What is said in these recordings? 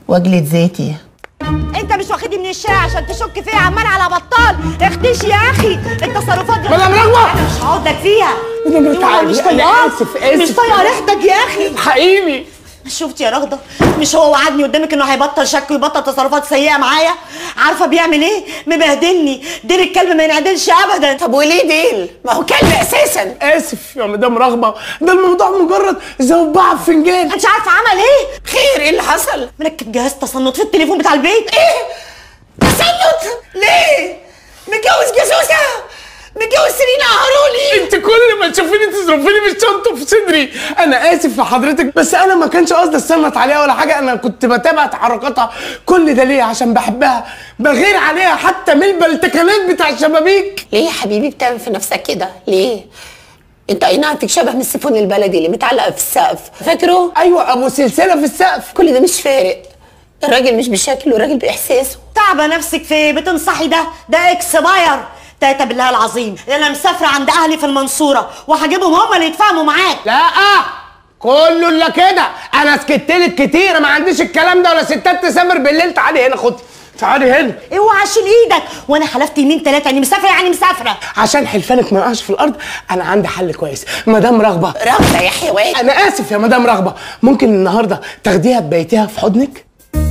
واجلد ذاتي انت مش واخدني من الشارع عشان تشك فيا عمال على بطال اختشي يا اخي التصرفات دي مدام رغوة! انا مش هقعد لك فيها مدام رغوة، اوعى، مش أنا طايقاك آسف، مش آسف. طايقه ريحتك يا اخي حقيقي شفت يا رغده مش هو وعدني قدامك انه هيبطل شك ويبطل تصرفات سيئه معايا عارفه بيعمل ايه مبهدلني ديل الكلب ما ينعدلش ابدا طب وليه ديل ما هو كلب اساسا اسف يا مدام رغبه ده الموضوع مجرد زوبعه في فنجان انت عارفه عمل ايه خير ايه اللي حصل مركب جهاز تصنت في التليفون بتاع البيت ايه تسلط ليه متجوز جاسوسه متجوز سيرينا هارولي انت كل ما تشوفيني تصرفيني بالشنطه في صدري انا اسف يا حضرتك بس انا ما كانش قصدي استنط عليها ولا حاجه انا كنت بتابع تحركاتها كل ده ليه عشان بحبها بغير عليها حتى من البلتكنات بتاع الشبابيك ليه يا حبيبي بتعمل في نفسك كده ليه انت اي نعم فيك شبه من السيفون البلدي اللي متعلقه في السقف فاكره ايوه ابو سلسله في السقف كل ده مش فارق الراجل مش بشكله الراجل باحساسه تعبه نفسك في إيه؟ بتنصحي ده ده اكسباير تاتا بالله العظيم انا مسافره عند اهلي في المنصوره وهجيبهم هم اللي يتفاهموا معاك لا كله الا كده انا سكت لك كتير ما عنديش الكلام ده ولا ستات تسافر بالليل تعالي هنا خدي تعالي هنا اوعى شيل ايدك وانا حلفت يمين ثلاثه يعني مسافره يعني مسافره عشان حلفانك ما يقعش في الارض انا عندي حل كويس مدام رغبه رغده يا حيوان انا اسف يا مدام رغبه ممكن النهارده تاخديها ببيتها في حضنك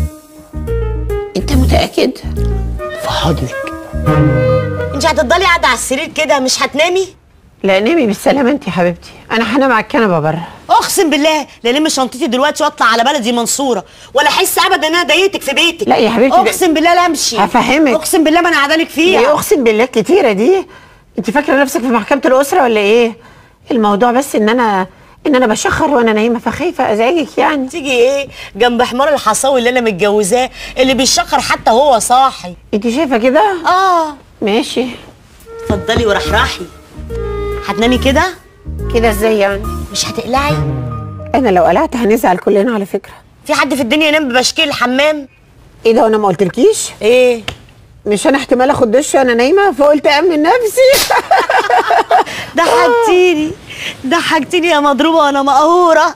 انت متاكد في حضنك انت هتفضلي قاعده على السرير كده مش هتنامي لا نامي بالسلامة انت يا حبيبتي انا هنام على الكنبة بره اقسم بالله لا لم شنطتي دلوقتي واطلع على بلدي منصوره ولا احس ابدا ان انا ضايقتك في بيتك لا يا حبيبتي ده- اقسم بالله لا امشي هفهمك. اقسم بالله ما انا قاعده لك ايه فيها اقسم بالله الكتيرة دي انت فاكرة نفسك في محكمة الأسرة ولا ايه الموضوع بس ان انا ان انا بشخر وانا نايمة فخايفة ازعجك يعني تيجي ايه جنب حمار الحصاوي اللي انا متجوزاه اللي بيشخر حتى هو صاحي انت شايفة كده اه ماشي اتفضلي ورحرحي هتنامي كده كده ازاي يعني مش هتقلعي انا لو قلعت هنزعل كلنا على فكرة في حد في الدنيا ينام ببشكيل الحمام ايه ده وانا ما قلتلكيش ايه مش انا احتمال اخد دش وانا نايمة فقلت امن نفسي ضحكتيني ضحكتيني يا مضروبه وانا مقهوره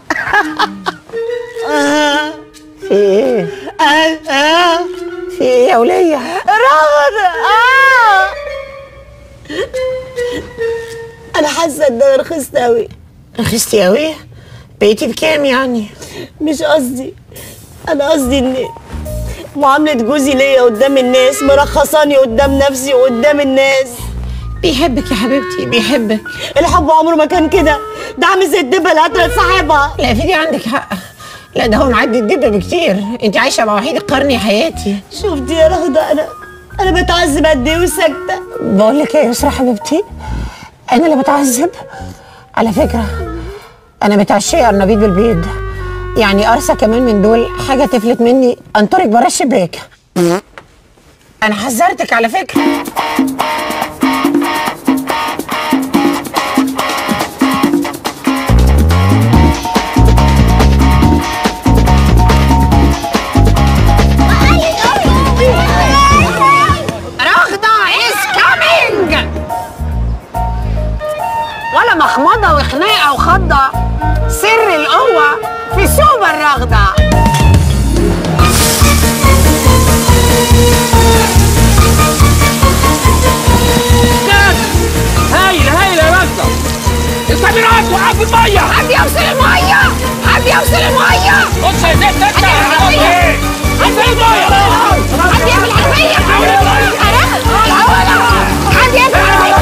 آه. في ايه آه. آه. في ايه يا ولية رغد اه انا حاسه ان انا رخصت قوي رخصتي قوي بقيتي بكام يعني مش قصدي انا قصدي ان معامله جوزي ليا قدام الناس مرخصاني قدام نفسي وقدام الناس بيحبك يا حبيبتي بيحبك الحب عمره ما كان كده ده عامل زي الدبه اللي قتلت صاحبها لا في دي عندك حق لا ده هو معدي الدبه بكتير انت عايشه مع وحيد القرن يا حياتي شفتي يا رغده انا انا بتعذب قد ايه وساكته بقول لك ايه يا يسرا حبيبتي انا اللي بتعذب على فكره انا متعشيه ارنبيط بالبيض يعني قرصه كمان من دول حاجه تفلت مني انطرك بره الشباك انا حذرتك على فكره رغده از كامينج ولا مخمضه وخناقه وخضه سر القوه في سوبر رغده هايل هايل يا رزة الكاميرات وقع في المية حد يوصل الميه حد يوصل الميه بص يا زفت انت هتعمل ايه؟ انزل المية حد يقفل العربيه حد يقفل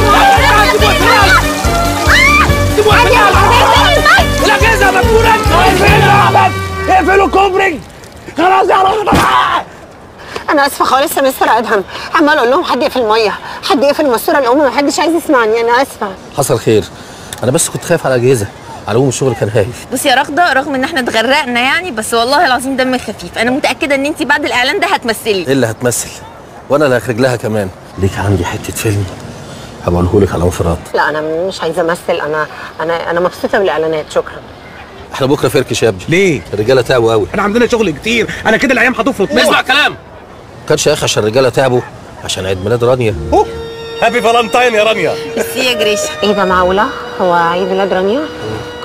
الاجهزة مجبورة انت اقفلوا كوبري خلاص يا رغبه انا اسفه خالص يا مستر ادهم عمال اقول لهم حد يقفل الميه حد يقفل الماسوره الام ما حدش عايز يسمعني انا اسفه حصل خير انا بس كنت خايف على الاجهزه على العموم الشغل كان هايل بصي يا رغده رغم ان احنا اتغرقنا يعني بس والله العظيم دمك خفيف انا متاكده ان انت بعد الاعلان ده هتمثلي ايه اللي هتمثل وانا اللي هخرج لها كمان ليك عندي حته فيلم هبقوله لك على انفراد لا انا مش عايزه امثل انا انا انا مبسوطه بالاعلانات شكرا احنا بكره فركش يا ابني ليه؟ الرجاله تعبوا قوي احنا عندنا شغل كتير انا كده الايام هتفرط اسمع كلام ما كانش يا اخي عشان الرجاله تعبوا عشان عيد ميلاد رانيا هابي فالنتاين يا رانيا ميرسي يا جريشه ايه ده معقوله هو عيد ميلاد رانيا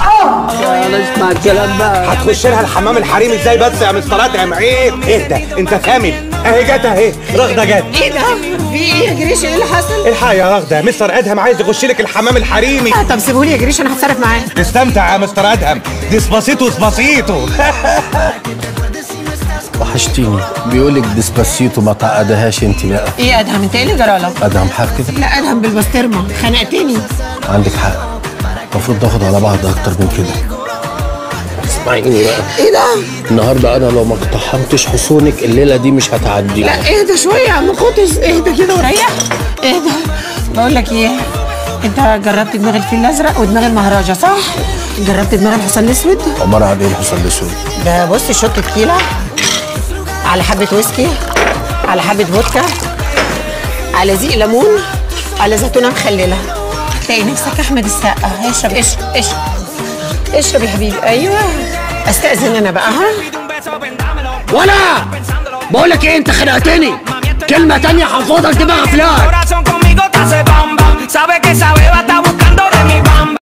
انا اسمع الكلام بقى هتخش لها الحمام الحريم ازاي بس يا مستر ادهم ايه اهدى انت كامل اهي جت اهي رغده جت ايه ده؟ في ايه يا جريش ايه اللي حصل؟ الحق يا رغده مستر ادهم عايز يخش لك الحمام الحريمي طب سيبهولي يا جريش انا هتصرف معاه استمتع يا مستر ادهم ديسباسيتو سباسيتو وحشتيني بيقولك ديسباسيتو ما تعقدهاش انت بقى ايه ادهم انت ايه اللي جرالك؟ ادهم حاف كده لا ادهم بالبسطرمه خنقتني عندك حق المفروض ناخد على بعض اكتر من كده اسمعيني بقى ايه ده؟ النهارده انا لو ما اقتحمتش حصونك الليله دي مش هتعدي لا اهدى شويه يا عم قطز اهدى كده وريح اهدى بقول لك ايه انت جربت دماغ الفيل الازرق ودماغ المهرجه صح؟ جربت دماغ الحصان الاسود؟ عباره عن ايه الحصان الاسود ده بص شوط تكيلة على حبة ويسكي على حبة فودكا على زيق ليمون على زيتونة مخللة تلاقي نفسك أحمد السقا اشرب اشرب اشرب اشرب يا حبيبي أيوه أستأذن أنا بقى ها ولا بقول لك ايه انت خنقتني كلمه تانية هفوضك دماغ فلان corazón conmigo te hace bam bam. Sabe que esa beba está buscando de mi